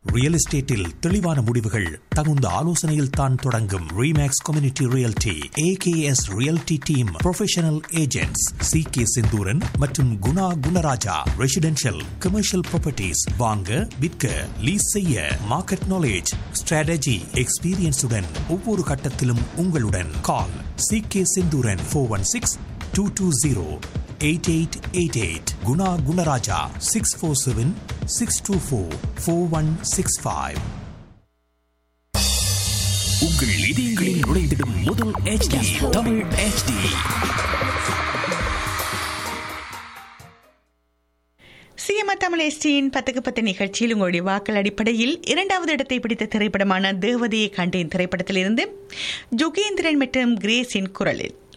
real எஸ்டேட்டில் தெளிவான முடிவுகள் தகுந்த ஆலோசனையில் தான் தொடங்கும் Remax community realty AKS realty team professional agents C K Senthooran மற்றும் Guna Gunaraja residential commercial properties வாங்க விற்க லீஸ் செய்ய மார்க்கெட் நாலேஜ் ஸ்ட்ராட்டஜி எக்ஸ்பீரியன்ஸுடன் ஒவ்வொரு கட்டத்திலும் உங்களுடன் call C K Senthuran four one six two two zero eight eight eight eight Guna Gunaraja six four seven six two four four one six five உங்கள் இதயங்களில் நுழைந்திடும் முதல் HD தமிழ் HD சிஎம்ஆ தமிழ் எஸ்டியின் பத்துக்கு பத்து நிகழ்ச்சியில் உங்களுடைய வாக்கள் அடிப்படையில் இரண்டாவது இடத்தை பிடித்த திரைப்படமான தேவதையை கண்டேன் திரைப்படத்திலிருந்து ஜுகேந்திரன் மற்றும் கிரேஸின் குரலில்